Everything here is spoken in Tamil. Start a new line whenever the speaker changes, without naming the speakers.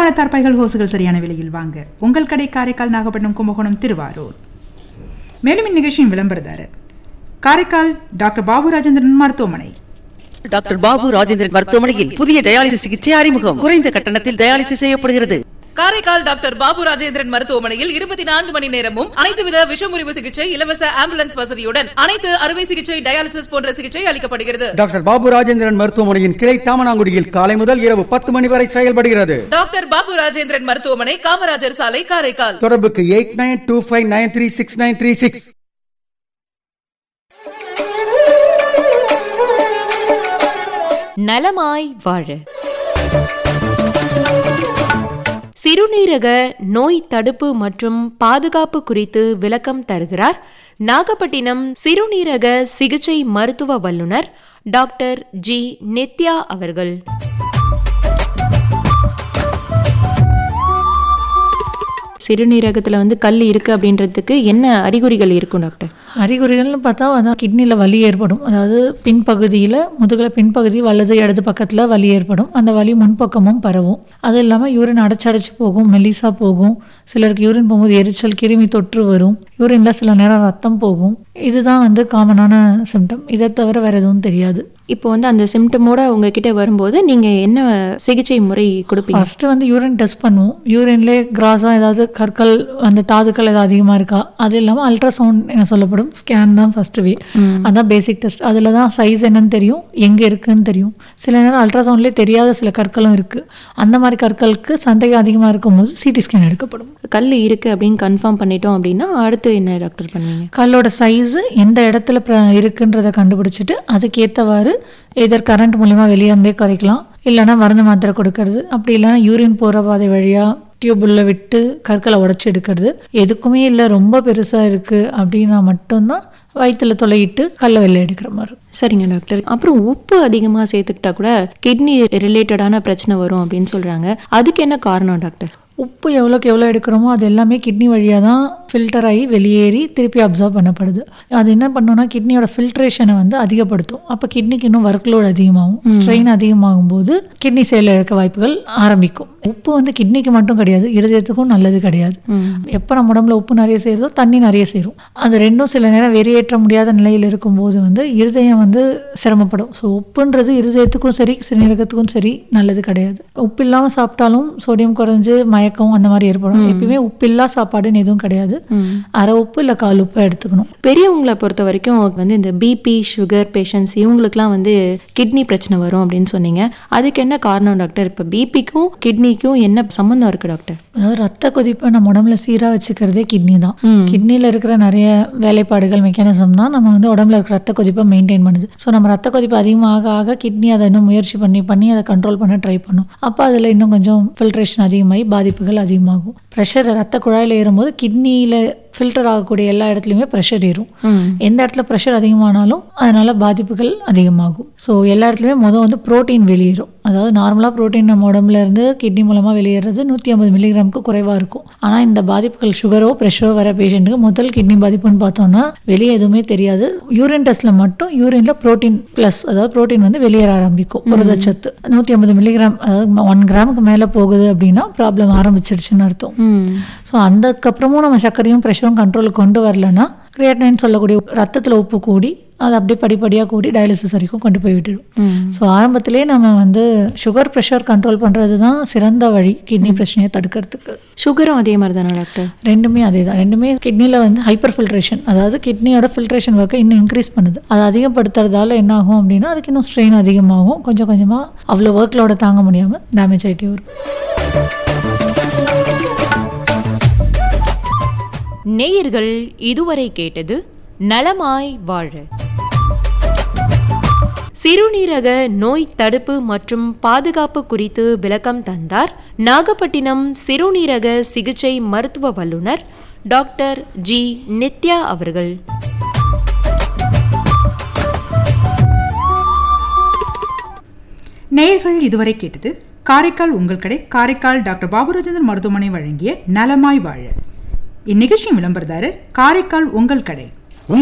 தரமான தற்பாய்கள் ஹோசுகள் சரியான விலையில் வாங்க உங்கள் கடை காரைக்கால் நாகப்பட்டினம் கும்பகோணம் திருவாரூர் மேலும் இந்நிகழ்ச்சியின் விளம்பரதாரர் காரைக்கால் டாக்டர் பாபு ராஜேந்திரன் மருத்துவமனை
டாக்டர் பாபு ராஜேந்திரன் மருத்துவமனையில் புதிய டயாலிசிஸ் சிகிச்சை அறிமுகம் குறைந்த கட்டணத்தில் டயாலிசிஸ் செய்யப்படுகிறது
காரைக்கால் டாக்டர் பாபு ராஜேந்திரன் மருத்துவமனையில் இருபத்தி நான்கு மணி நேரமும் அனைத்து வித விஷமுறிவு சிகிச்சை இலவச ஆம்புலன்ஸ் வசதியுடன் அனைத்து அறுவை சிகிச்சை டயாலிசிஸ் போன்ற சிகிச்சை அளிக்கப்படுகிறது
டாக்டர் பாபு ராஜேந்திரன் மருத்துவமனையின் கிளை தாமனாங்குடியில் காலை முதல் இரவு பத்து மணி வரை செயல்படுகிறது
டாக்டர் பாபு ராஜேந்திரன் மருத்துவமனை காமராஜர் சாலை காரைக்கால்
தொடர்புக்கு eight nine two five nine three six nine three six
நலமாய் வாழ சிறுநீரக நோய் தடுப்பு மற்றும் பாதுகாப்பு குறித்து விளக்கம் தருகிறார் நாகப்பட்டினம் சிறுநீரக சிகிச்சை மருத்துவ வல்லுநர் டாக்டர் ஜி நித்யா அவர்கள் சிறுநீரகத்தில் வந்து கல் இருக்கு அப்படின்றதுக்கு என்ன அறிகுறிகள் இருக்கும் டாக்டர்
அறிகுறிகள்னு பார்த்தா அதான் கிட்னியில் வலி ஏற்படும் அதாவது பின்பகுதியில் முதுகில் பின்பகுதி வலது இடது பக்கத்தில் வலி ஏற்படும் அந்த வலி முன்பக்கமும் பரவும் அது இல்லாமல் யூரின் அடைச்சடைச்சு போகும் மெலிசா போகும் சிலருக்கு யூரின் போகும்போது எரிச்சல் கிருமி தொற்று வரும் யூரினில் சில நேரம் ரத்தம் போகும் இதுதான் வந்து காமனான சிம்டம் இதை தவிர வேறு எதுவும் தெரியாது
இப்போ வந்து அந்த சிம்டமோட உங்ககிட்ட வரும்போது நீங்க என்ன சிகிச்சை முறை கொடுப்பீங்க
ஃபஸ்ட்டு வந்து யூரின் டெஸ்ட் பண்ணுவோம் யூரின்லேயே கிராஸாக ஏதாவது கற்கள் அந்த தாதுக்கள் ஏதாவது அதிகமாக இருக்கா அது இல்லாமல் அல்ட்ராசவுண்ட் என்ன சொல்லப்படும் ஸ்கேன் தான் ஃபஸ்ட்டு வே அதான் பேசிக் டெஸ்ட் அதில் தான் சைஸ் என்னன்னு தெரியும் எங்கே இருக்குன்னு தெரியும் சில நேரம் அல்ட்ராசவுண்ட்லேயே தெரியாத சில கற்களும் இருக்குது அந்த மாதிரி கற்களுக்கு சந்தேகம் அதிகமாக இருக்கும்போது சிடி ஸ்கேன் எடுக்கப்படும்
கல் இருக்கு அப்படின்னு கன்ஃபார்ம் பண்ணிட்டோம் அப்படின்னா அடுத்து என்ன டாக்டர் பண்ணுவீங்க
கல்லோட சைஸு எந்த இடத்துல ப்ர- இருக்குன்றதை கண்டுபிடிச்சிட்டு அதுக்கேற்றவாறு எதர் கரண்ட் மூலிமா வெளியே இருந்தே குறைக்கலாம் இல்லைன்னா மருந்து மாத்திரை கொடுக்கறது அப்படி இல்லைன்னா யூரின் போகிற பாதை வழியாக டியூபுள்ள விட்டு கற்களை உடச்சி எடுக்கிறது எதுக்குமே இல்லை ரொம்ப பெருசாக இருக்குது அப்படின்னா மட்டும்தான் வயிற்றுல தொலையிட்டு கல்லை வெளில எடுக்கிற மாதிரி இருக்கும்.
சரிங்க டாக்டர் அப்புறம் உப்பு அதிகமாக சேர்த்துக்கிட்டா கூட கிட்னி ரிலேட்டடான பிரச்சனை வரும் அப்படின்னு சொல்றாங்க அதுக்கு என்ன காரணம் டாக்டர்
உப்பு எவ்வளோக்கு எவ்வளோ எடுக்கிறோமோ அது எல்லாமே கிட்னி வழியாக தான் ஃபில்டர் ஆகி வெளியேறி திருப்பி அப்சர்வ் பண்ணப்படுது அது என்ன பண்ணுன்னா கிட்னியோட ஃபில்ட்ரேஷனை வந்து அதிகப்படுத்தும் அப்போ கிட்னிக்கு இன்னும் ஒர்க் லோட் அதிகமாகும் ஸ்ட்ரெயின் அதிகமாகும் போது கிட்னி செயல் இழக்க வாய்ப்புகள் ஆரம்பிக்கும் உப்பு வந்து கிட்னிக்கு மட்டும் கிடையாது இருதயத்துக்கும் நல்லது கிடையாது எப்போ நம்ம உடம்புல உப்பு நிறைய சேருதோ தண்ணி நிறைய சேரும் அது ரெண்டும் சில நேரம் வெளியேற்ற முடியாத நிலையில் இருக்கும்போது வந்து இருதயம் வந்து சிரமப்படும் ஸோ உப்புன்றது இருதயத்துக்கும் சரி சிறுநீரகத்துக்கும் சரி நல்லது கிடையாது உப்பு இல்லாமல் சாப்பிட்டாலும் சோடியம் குறைஞ்சு மயக்கம் அந்த மாதிரி ஏற்படும் எப்பயுமே உப்பில்லா சாப்பாடுன்னு எதுவும் கிடையாது அரை உப்பு இல்லை கால் உப்பு எடுத்துக்கணும்
பெரியவங்களை பொறுத்த வரைக்கும் வந்து இந்த பிபி சுகர் பேஷண்ட்ஸ் இவங்களுக்குலாம் வந்து கிட்னி பிரச்சனை வரும் அப்படின்னு சொன்னீங்க அதுக்கு என்ன காரணம் டாக்டர் இப்போ பிபிக்கும் கிட்னிக்கும் என்ன சம்மந்தம் இருக்கு டாக்டர்
அதாவது ரத்த கொதிப்பை நம்ம உடம்புல சீராக வச்சுக்கிறதே கிட்னி தான் கிட்னியில் இருக்கிற நிறைய வேலைப்பாடுகள் மெக்கானிசம் தான் நம்ம வந்து உடம்புல இருக்கிற ரத்த கொதிப்பை மெயின்டைன் பண்ணுது ஸோ நம்ம ரத்த கொதிப்பு அதிகமாக ஆக கிட்னி அதை இன்னும் முயற்சி பண்ணி பண்ணி அதை கண்ட்ரோல் பண்ண ட்ரை பண்ணும் அப்போ அதில் இன்னும் கொஞ்சம் ஃபில்ட்ரேஷன் அதிகமாகி பாதிப்புகள் அதிகமாகும் ப்ரெஷர் ரத்த குழாயில் ஏறும்போது கிட்னியில் ஃபில்டர் ஆகக்கூடிய எல்லா இடத்துலையுமே ப்ரெஷர் ஏறும் எந்த இடத்துல ப்ரெஷர் அதிகமானாலும் அதனால பாதிப்புகள் அதிகமாகும் ஸோ எல்லா இடத்துலையுமே மொதல் வந்து புரோட்டீன் வெளியேறும் அதாவது நார்மலாக புரோட்டீன் நம்ம உடம்புல இருந்து கிட்னி மூலமாக வெளியேறது நூற்றி ஐம்பது மில்லிகிராமுக்கு குறைவாக இருக்கும் ஆனால் இந்த பாதிப்புகள் சுகரோ ப்ரெஷரோ வர பேஷண்ட்டுக்கு முதல் கிட்னி பாதிப்புன்னு பார்த்தோம்னா வெளியே எதுவுமே தெரியாது யூரின் டெஸ்ட்டில் மட்டும் யூரினில் புரோட்டீன் ப்ளஸ் அதாவது புரோட்டீன் வந்து வெளியேற ஆரம்பிக்கும் புரதச்சத்து நூற்றி ஐம்பது மில்லிகிராம் அதாவது ஒன் கிராமுக்கு மேலே போகுது அப்படின்னா ப்ராப்ளம் ஆரம்பிச்சிருச்சுன்னு அர்த்தம் ஸோ அதுக்கப்புறமும் நம்ம சர்க்கரையும் ப்ரெஷரும் கண்ட்ரோலுக்கு கொண்டு வரலன்னா கிரியேட்னைன் சொல்லக்கூடிய ரத்தத்தில் உப்பு கூடி அது அப்படியே படிப்படியாக கூடி டயாலிசிஸ் வரைக்கும் கொண்டு போய் விட்டுடும் ஸோ ஆரம்பத்திலே நம்ம வந்து சுகர் ப்ரெஷர் கண்ட்ரோல் பண்ணுறது தான் சிறந்த வழி கிட்னி பிரச்சனையை தடுக்கிறதுக்கு
சுகரும் அதே மாதிரி தானே டாக்டர்
ரெண்டுமே அதே தான் ரெண்டுமே கிட்னியில் வந்து ஹைப்பர் ஃபில்ட்ரேஷன் அதாவது கிட்னியோட ஃபில்ட்ரேஷன் ஒர்க்கை இன்னும் இன்க்ரீஸ் பண்ணுது அதை அதிகப்படுத்துறதால என்ன ஆகும் அப்படின்னா அதுக்கு இன்னும் ஸ்ட்ரெயின் அதிகமாகும் கொஞ்சம் கொஞ்சமாக அவ்வளோ ஒர்க்லோட தாங்க முடியாமல் டேமேஜ் ஆகிட்டே வரும்
நேயர்கள் இதுவரை கேட்டது நலமாய் வாழ சிறுநீரக நோய் தடுப்பு மற்றும் பாதுகாப்பு குறித்து விளக்கம் தந்தார் நாகப்பட்டினம் சிறுநீரக சிகிச்சை மருத்துவ வல்லுநர் டாக்டர் ஜி நித்யா அவர்கள்
நேயர்கள் இதுவரை கேட்டது காரைக்கால் உங்கள் கடை காரைக்கால் டாக்டர் பாபுராஜேந்திரன் மருத்துவமனை வழங்கிய நலமாய் வாழ இந்நிகழ்ச்சியின் விளம்பரதாரர் காரைக்கால் உங்கள் கடை